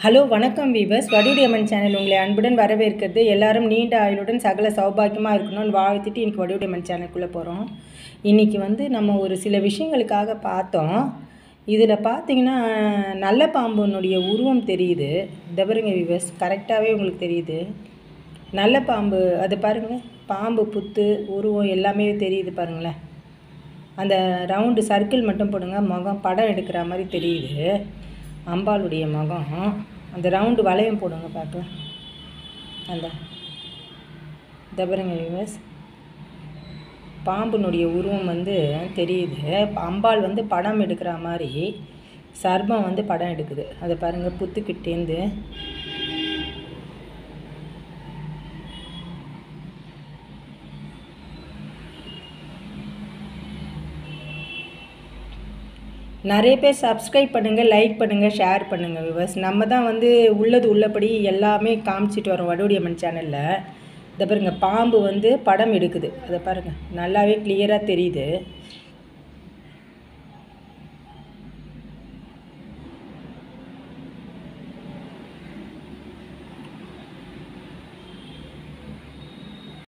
hello வணக்கம் viewers Vadivudaiyamman channel உங்களை அன்புடன் வரவேற்கிறது எல்லாரும் நீண்ட ஆயுளுடன் சகல சௌபாக்கியமாக இருக்கணும்னு வாழ்த்திட்டு இன்னைக்கு வடிவுடையம்மன் சேனலுக்குள்ளே போகிறோம் இன்றைக்கி வந்து நம்ம ஒரு சில விஷயங்களுக்காக பார்த்தோம் இதில் பார்த்தீங்கன்னா நல்ல பாம்புனுடைய உருவம் தெரியுது தபருங்க வீவர்ஸ் கரெக்டாகவே உங்களுக்கு தெரியுது நல்ல பாம்பு அது பாருங்கள் பாம்பு புத்து உருவம் எல்லாமே தெரியுது பாருங்களேன் அந்த ரவுண்டு சர்க்கிள் மட்டும் போடுங்க முகம் படம் எடுக்கிற மாதிரி தெரியுது அம்பாளுடைய முகம் அந்த ரவுண்டு வளையம் போடுங்க பார்க்கலாம் அந்த தபருங்க வியூவர்ஸ் பாம்புனுடைய உருவம் வந்து தெரியுது அம்பாள் வந்து படம் எடுக்கிற மாதிரி சர்பம் வந்து படம் எடுக்குது அதை பாருங்கள் புத்துக்கிட்டேந்து நிறைய பேர் சப்ஸ்கிரைப் பண்ணுங்கள் லைக் பண்ணுங்கள் ஷேர் பண்ணுங்கள் விவர்ஸ் நம்ம தான் வந்து உள்ளது உள்ளபடி எல்லாமே காமிச்சிட்டு வரோம் வடுவடியம்மன் சேனலில் இதை பாருங்கள் பாம்பு வந்து படம் எடுக்குது அதை பாருங்கள் நல்லாவே கிளியராக தெரியுது